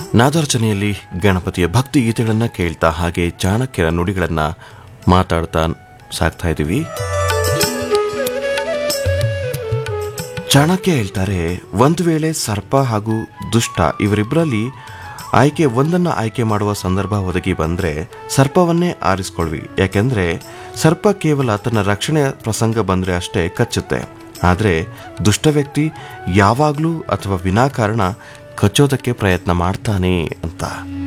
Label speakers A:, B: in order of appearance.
A: ನಾದಾರ್ಚನೆಯಲ್ಲಿ ಗಣಪತಿಯ ಭಕ್ತಿ ಗೀತೆಗಳನ್ನು ಕೇಳ್ತಾ ಹಾಗೆ ಚಾಣಕ್ಯರ ನುಡಿಗಳನ್ನು ಮಾತಾಡ್ತಾ ಸಾಕ್ತಾ ಇದ್ದೀವಿ ಚಾಣಕ್ಯ ಹೇಳ್ತಾರೆ ಒಂದು ವೇಳೆ ಸರ್ಪ ಹಾಗೂ ದುಷ್ಟ ಇವರಿಬ್ಬರಲ್ಲಿ ಆಯ್ಕೆ ಒಂದನ್ನು ಆಯ್ಕೆ ಮಾಡುವ ಸಂದರ್ಭ ಒದಗಿ ಬಂದರೆ ಸರ್ಪವನ್ನೇ ಆರಿಸ್ಕೊಳ್ವಿ ಯಾಕೆಂದರೆ ಸರ್ಪ ಕೇವಲ ತನ್ನ ರಕ್ಷಣೆಯ ಪ್ರಸಂಗ ಬಂದರೆ ಅಷ್ಟೇ ಕಚ್ಚುತ್ತೆ ಆದರೆ ದುಷ್ಟ ವ್ಯಕ್ತಿ ಯಾವಾಗಲೂ ಅಥವಾ ವಿನಾಕಾರಣ ಕಚ್ಚೋದಕ್ಕೆ ಪ್ರಯತ್ನ ಮಾಡ್ತಾನೆ ಅಂತ